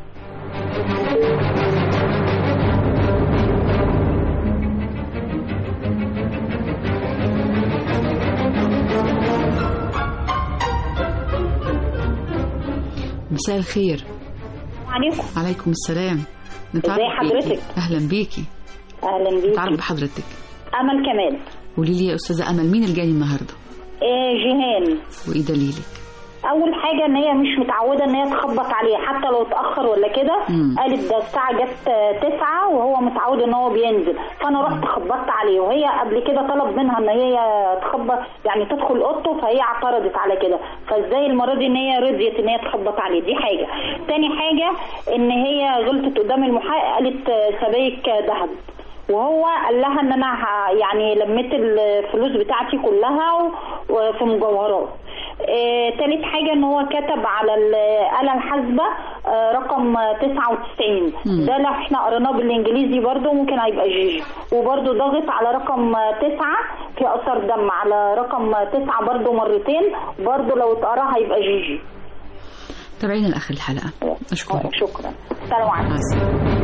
مساء الخير عليكم عليكم السلام نتعرف ازي حضرتك؟ بيكي. اهلا بيكي اهلا بيكي نتعرف بحضرتك امل كمال قولي لي يا استاذه امل مين اللي جاي النهارده إيه جيهان وايه دليلك اول حاجه ان هي مش متعوده ان هي تخبط عليه حتى لو اتاخر ولا كده مم. قالت ده الساعه جت تسعة وهو متعود ان هو بينزل فانا رحت خبطت عليه وهي قبل كده طلب منها ان هي تخبط يعني تدخل اوضته فهي اعترضت على كده فازاي المره دي ان هي رضيت ان هي تخبط عليه دي حاجه تاني حاجه ان هي غلطت قدام المحقق قالت سبايك ذهب وهو قال لها ان انا ه- يعني لميت الفلوس بتاعتي كلها و- وفي مجوهرات آه، تالت حاجة ان هو كتب على الآلة الحاسبة آه، رقم 99 مم. ده لو احنا قريناه بالانجليزي برضو ممكن هيبقى جيجي وبرضو ضغط على رقم 9 في اثر دم على رقم 9 برضو مرتين برضو لو اتقرا هيبقى جيجي تابعينا لاخر الحلقه اشكرك شكرا سلام عليكم مع السلامه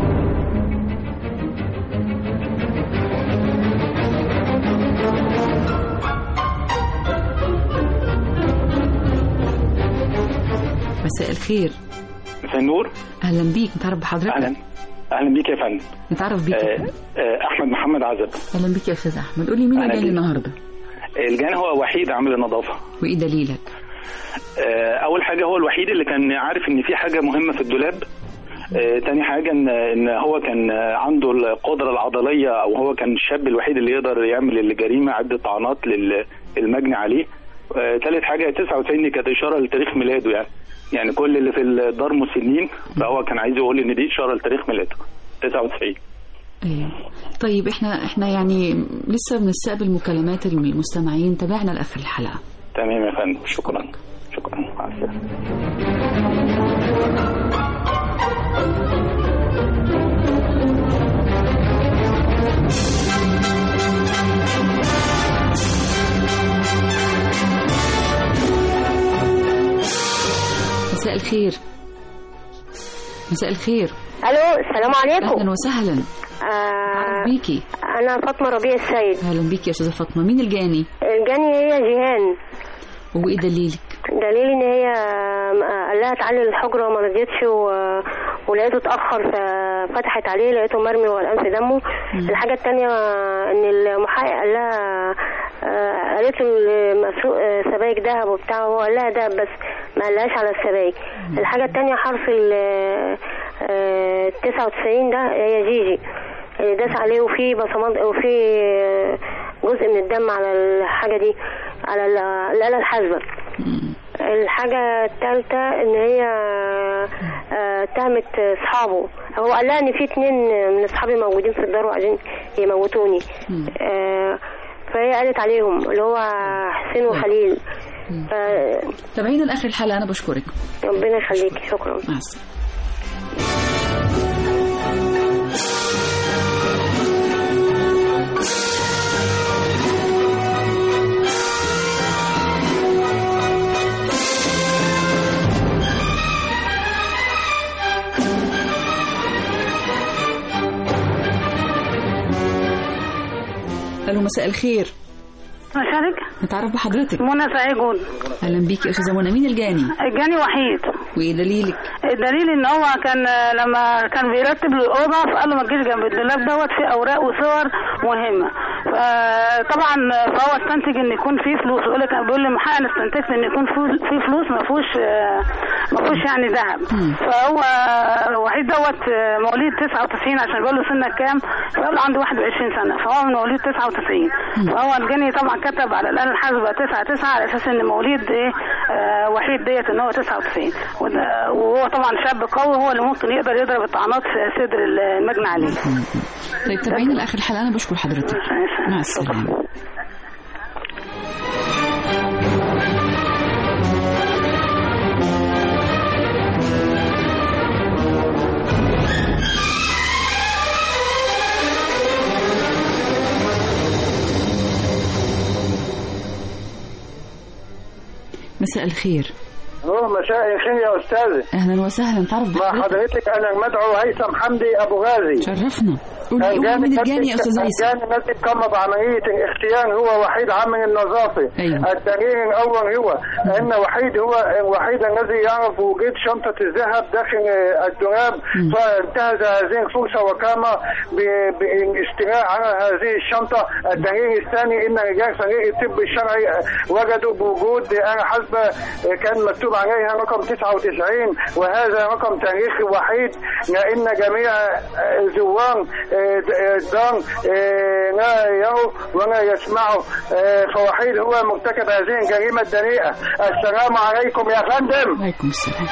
مساء الخير مساء النور اهلا بيك نتعرف بحضرتك اهلا اهلا بيك يا فندم نتعرف بيك آه آه احمد محمد عزب اهلا بيك يا استاذ احمد قولي مين اللي أهلا جاي بيك. النهارده الجان هو وحيد عامل النظافه وايه دليلك آه اول حاجه هو الوحيد اللي كان عارف ان في حاجه مهمه في الدولاب آه تاني حاجة إن إن هو كان آه، عنده القدرة العضلية أو هو كان الشاب الوحيد اللي يقدر يعمل الجريمة عدة طعنات للمجني عليه. آه تالت حاجة 99 دي كانت إشارة لتاريخ ميلاده يعني. يعني كل اللي في الدار مسنين فهو كان عايز يقول إن دي إشارة لتاريخ ميلاده 99. ايوه طيب احنا احنا يعني لسه بنستقبل مكالمات المستمعين تابعنا لاخر الحلقه تمام يا فندم شكرا شكرا مع السلامة مساء الخير مساء الخير الو السلام عليكم اهلا وسهلا آه بيكي انا فاطمه ربيع السيد اهلا بيكي يا استاذه فاطمه مين الجاني الجاني هي جيهان وايه دليلك دليل ان هي آه، قال لها تعالي الحجره وما رضيتش و- ولقيته اتاخر ففتحت عليه لقيته مرمي والان في دمه الحاجه الثانيه ان المحقق قال لها آه، قالت له مسروق آه، سبايك دهب وبتاع وهو قال لها دهب بس ما قالهاش على السبايك الحاجه الثانيه حرف ال آه، 99 ده هي جيجي اللي داس عليه وفي بصمات وفي آه، جزء من الدم على الحاجه دي على ال- الاله الحاسبه الحاجة الثالثة ان هي آه، اتهمت اصحابه هو قال لها ان في اتنين من اصحابي موجودين في الدار وعايزين يموتوني آه، فهي قالت عليهم اللي هو حسين وخليل ف- تابعينا لاخر الحلقه انا بشكرك ربنا يخليكي شكرا مع السلامه الو مساء الخير مشارك نتعرف بحضرتك منى سعيد اهلا بيكي يا استاذه منى مين الجاني الجاني وحيد وايه دليلك الدليل ان هو كان لما كان بيرتب له الاوضه فقال له ما تجيش جنب الدولاب دوت فيه اوراق وصور مهمه طبعا فهو استنتج ان يكون فيه فلوس يقول لك بيقول لي محقق انا استنتجت ان يكون فيه فلوس ما فيهوش ما فيهوش يعني ذهب فهو وحيد دوت مواليد 99 عشان بيقول له سنك كام فقال له عنده 21 سنه فهو من مواليد 99 فهو الجاني طبعا كتب على الاله الحاسبه 9 9 على اساس ان مواليد ايه آه وحيد ديت ان هو 99 وهو طبعا شاب قوي هو اللي ممكن يقدر يضرب الطعنات في صدر المجني عليه طيب تابعينا لاخر الحلقه انا بشكر حضرتك مع السلامه مساء الخير هو مساء الخير يا استاذ اهلا وسهلا تعرف مع حضرتك انا المدعو هيثم حمدي ابو غازي شرفنا قولي قولي من الجاني يا استاذ هيثم الجاني الذي قام بعمليه الاختيار هو وحيد عامل النظافه أيوة. الدليل الاول هو ان وحيد هو الوحيد الذي يعرف وجود شنطه الذهب داخل الدولاب فانتهز هذه الفرصه وقام بالاستيلاء على هذه الشنطه الدليل الثاني ان رجال فريق الطب الشرعي وجدوا بوجود انا حسب كان مكتوب عليها رقم 99 وهذا رقم تاريخ وحيد لان جميع زوار الدار لا يروا ولا يسمعوا فوحيد هو مرتكب هذه الجريمه الدنيئه السلام عليكم يا فندم وعليكم السلام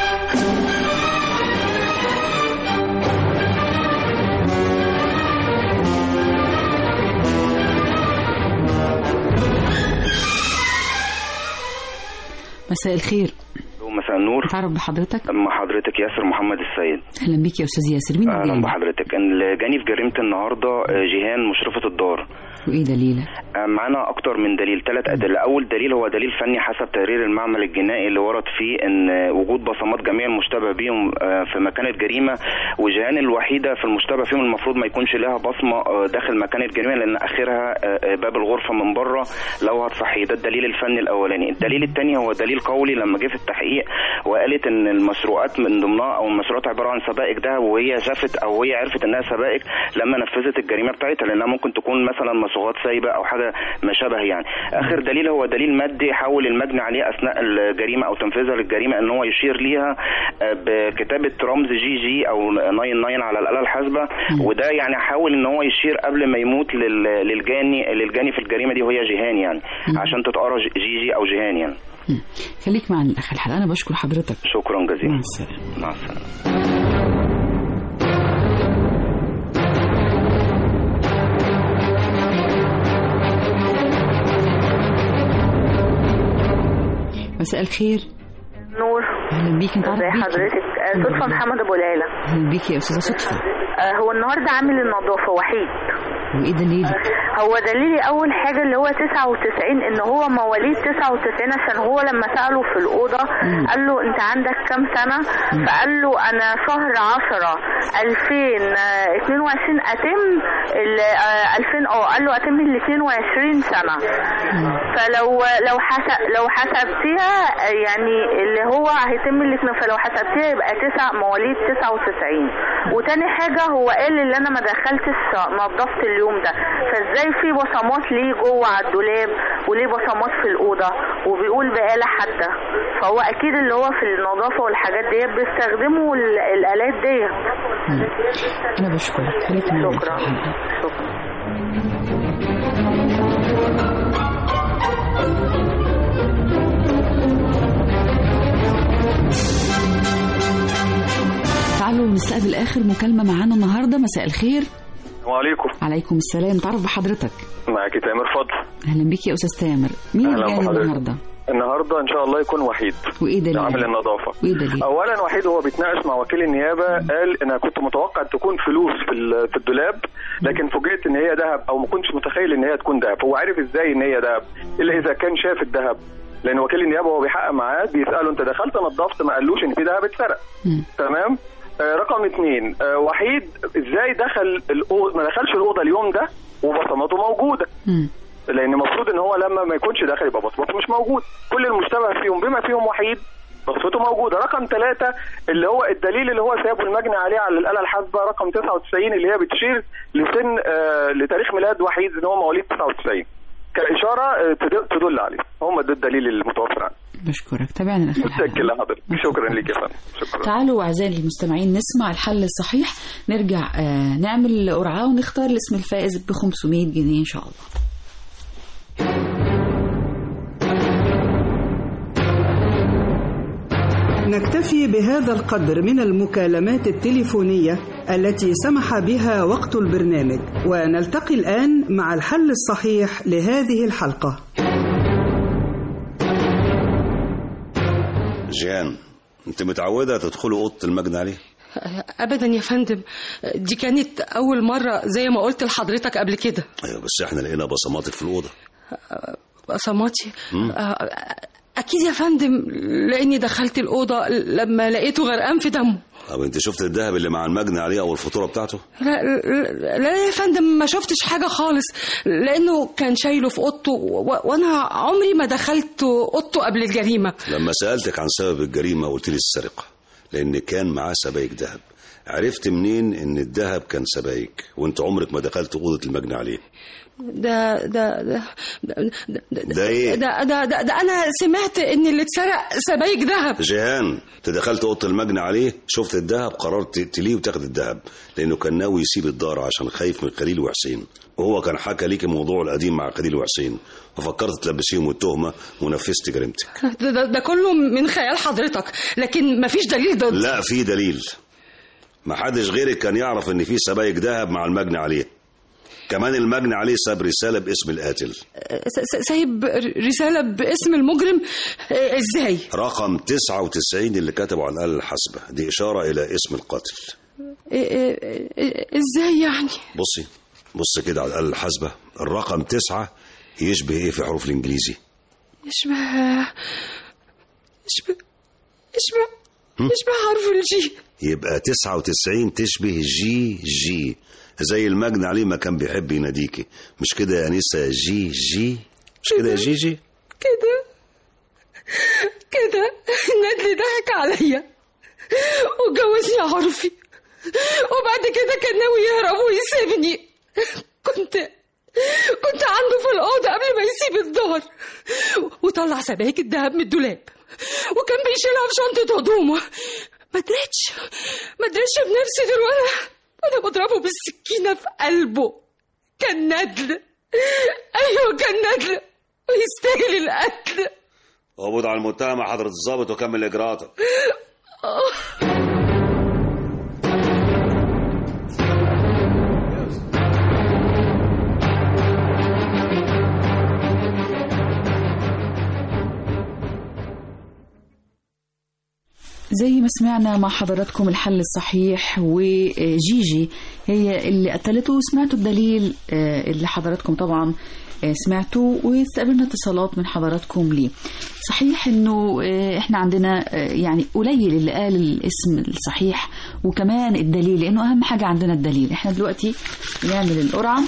مساء الخير مساء النور تعرف بحضرتك مع حضرتك ياسر محمد السيد اهلا بيك يا استاذ ياسر مين اهلا الجاني بحضرتك الجاني في جريمه النهارده جيهان مشرفه الدار وايه دليلك معانا اكتر من دليل ثلاث ادله اول دليل هو دليل فني حسب تقرير المعمل الجنائي اللي ورد فيه ان وجود بصمات جميع المشتبه بيهم في مكان الجريمه وجيهان الوحيده في المشتبه فيهم المفروض ما يكونش لها بصمه داخل مكان الجريمه لان اخرها باب الغرفه من بره لو هتصحي ده الدليل الفني الاولاني الدليل الثاني هو دليل قولي لما جه في التحقيق وقالت ان المسروقات من ضمنها او المسروقات عباره عن سبائك دهب وهي شافت او هي عرفت انها سبائك لما نفذت الجريمه بتاعتها لانها ممكن تكون مثلا مصاغات سايبه او حاجه ما شابه يعني اخر دليل هو دليل مادي حاول المجني عليه اثناء الجريمه او تنفيذها للجريمه ان هو يشير ليها بكتابه رمز جي جي او 99 على الاله الحاسبه وده يعني حاول ان هو يشير قبل ما يموت للجاني للجاني في الجريمه دي وهي جيهان يعني عشان تتقرا جي جي او جيهان يعني خليك معنا لاخر الحلقه انا بشكر حضرتك شكرا جزيلا مع السلامه مع السلامه مساء الخير نور اهلا بيك انت ازي حضرتك صدفه محمد ابو ليلى اهلا بيك يا استاذه صدفه هو النهارده عامل النظافه وحيد وايه دليلك؟ هو دليلي اول حاجه اللي هو 99 ان هو مواليد 99 عشان هو لما ساله في الاوضه قال له انت عندك كام سنه؟ فقال له انا شهر 10 2022 اتم ال 2000 اه قال له اتم ال 22 سنه فلو لو حسب لو حسبتيها يعني اللي هو هيتم الاثنين فلو حسبتيها يبقى تسع مواليد 99 وتاني حاجه هو قال اللي انا ما دخلتش نظفت اليوم ده فازاي في بصمات ليه جوه على الدولاب وليه بصمات في الاوضه وبيقول بآلة حتى فهو اكيد اللي هو في النظافه والحاجات دي بيستخدموا الالات دي انا بشكرك شكرا شكرا تعالوا نستقبل اخر مكالمه معانا النهارده مساء الخير وعليكم عليكم السلام تعرف بحضرتك معاك تامر فضل اهلا بيك يا استاذ تامر مين أهلا الجاني بحضرتك. النهارده النهارده ان شاء الله يكون وحيد وايه دليل عامل النظافه وايه دليل اولا وحيد هو بيتناقش مع وكيل النيابه قال انا كنت متوقع تكون فلوس في ال- في الدولاب لكن فوجئت ان هي ذهب او ما كنتش متخيل ان هي تكون ذهب هو عارف ازاي ان هي ذهب الا اذا كان شاف الذهب لان وكيل النيابه وهو بيحقق معاه بيساله انت دخلت نظفت ما قالوش ان في ذهب اتسرق تمام آه رقم اثنين آه وحيد ازاي دخل الأوضة ما دخلش الاوضه اليوم ده وبصماته موجوده لان المفروض ان هو لما ما يكونش داخل يبقى بصمته مش موجود كل المشتبه فيهم بما فيهم وحيد بصمته موجوده رقم ثلاثة اللي هو الدليل اللي هو سابه المجني عليه على الآلة الحاسبة رقم 99 اللي هي بتشير لسن آه لتاريخ ميلاد وحيد ان هو مواليد 99 كإشارة آه تد- تدل عليه هم ده الدليل المتوفر عنه بشكرك تابعنا الأخ الحبيب. متشكر لحضرتك شكرا لك يا فندم شكرا تعالوا أعزائي المستمعين نسمع الحل الصحيح نرجع آه، نعمل قرعة ونختار الاسم الفائز ب 500 جنيه إن شاء الله نكتفي بهذا القدر من المكالمات التليفونية التي سمح بها وقت البرنامج ونلتقي الآن مع الحل الصحيح لهذه الحلقة جيان انت متعودة تدخلوا أوضة المجني عليه ابدا يا فندم دي كانت اول مره زي ما قلت لحضرتك قبل كده ايوه بس احنا لقينا بصماتك في الأوضة بصماتي مم. آه، اكيد يا فندم لاني دخلت الاوضه لما لقيته غرقان في دمه طب انت شفت الذهب اللي مع المجني عليه أو الفاتورة بتاعته لا, لا, لا يا فندم ما شفتش حاجه خالص لانه كان شايله في اوضته و- وانا عمري ما دخلت اوضته قبل الجريمه لما سألتك عن سبب الجريمة قلت لي السرقة لأن كان معاه سبايك ذهب عرفت منين إن الذهب كان سبايك وأنت عمرك ما دخلت أوضة المجني عليه ده ده ده ده, ده, ده إيه؟ ده, ده, ده, ده انا سمعت ان اللي اتسرق سبايك ذهب جيهان انت دخلت اوضه المجني عليه شفت الذهب قررت تقتليه وتاخد الذهب لانه كان ناوي يسيب الدار عشان خايف من خليل وحسين وهو كان حكى ليك الموضوع القديم مع خليل وحسين ففكرت تلبسيهم التهمه ونفذت جريمتك ده, ده, ده كله من خيال حضرتك لكن مفيش دليل ضد لا في دليل ما حدش غيرك كان يعرف ان في سبايك ذهب مع المجني عليه كمان المجني عليه ساب رساله باسم القاتل س- س- سايب رسالة باسم المجرم آه، ازاي رقم 99 اللي كتبه على الآلة الحاسبة دي إشارة إلى اسم القاتل آه، آه، آه، ازاي يعني بصي بص كده على الآلة الحاسبة الرقم تسعة يشبه إيه في حروف الإنجليزي يشبه يشبه يشبه يشبه حرف الجي يبقى 99 تشبه جي جي زي المجني عليه ما كان بيحب يناديكي مش كده يا أنسة جي جي مش كده يا جي جي كده كده ندلي ضحك عليا وجوزني عرفي وبعد كده كان ناوي يهرب ويسيبني كنت كنت عنده في الأوضة قبل ما يسيب الدار وطلع سبايك الدهب من الدولاب وكان بيشيلها في شنطة هدومه ما دريتش ما دريتش بنفسي غير وانا وانا بضربه بالسكينة في قلبه كان ندل ايوه كان ندل ويستاهل القتل قبض على المتهم يا حضرة الضابط وكمل إجراءاتك زي ما سمعنا مع حضراتكم الحل الصحيح وجيجي هي اللي قتلته وسمعتوا الدليل آه، اللي حضراتكم طبعا آه، سمعتوا واستقبلنا اتصالات من حضراتكم ليه صحيح انه آه، احنا عندنا آه، يعني قليل اللي قال الاسم الصحيح وكمان الدليل لانه اهم حاجه عندنا الدليل احنا دلوقتي بنعمل القرعه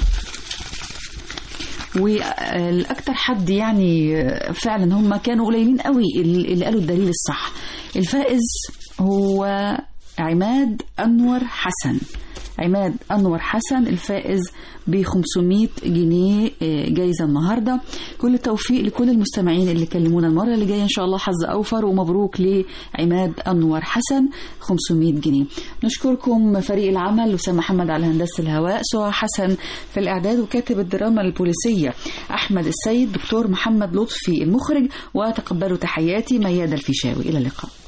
والاكتر حد يعني فعلا هم كانوا قليلين قوي اللي قالوا الدليل الصح الفائز هو عماد انور حسن عماد انور حسن الفائز ب 500 جنيه جايزه النهارده كل التوفيق لكل المستمعين اللي كلمونا المره اللي جايه ان شاء الله حظ اوفر ومبروك لعماد انور حسن 500 جنيه نشكركم فريق العمل وسام محمد على هندسه الهواء سهى حسن في الاعداد وكاتب الدراما البوليسيه احمد السيد دكتور محمد لطفي المخرج وتقبلوا تحياتي ميادة الفيشاوي الى اللقاء